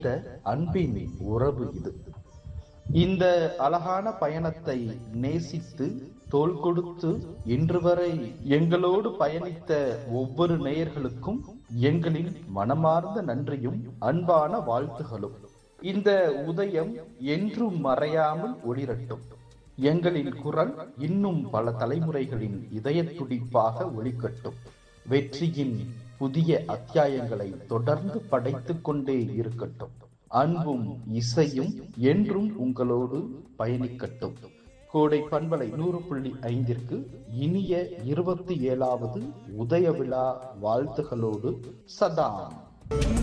அன்பின் உறவு இது இந்த அழகான பயணத்தை நேசித்து தோள் கொடுத்து இன்று வரை எங்களோடு பயணித்த ஒவ்வொரு நேயர்களுக்கும் எங்களின் மனமார்ந்த நன்றியும் அன்பான வாழ்த்துகளும் இந்த உதயம் என்றும் மறையாமல் ஒளிரட்டும் எங்களின் குரல் இன்னும் பல தலைமுறைகளின் இதய துடிப்பாக ஒலிக்கட்டும் வெற்றியின் புதிய அத்தியாயங்களை தொடர்ந்து படைத்துக் கொண்டே இருக்கட்டும் அன்பும் இசையும் என்றும் உங்களோடு பயணிக்கட்டும் கோடை பண்பலை நூறு புள்ளி ஐந்திற்கு இனிய இருபத்தி ஏழாவது உதய விழா வாழ்த்துகளோடு சதாம்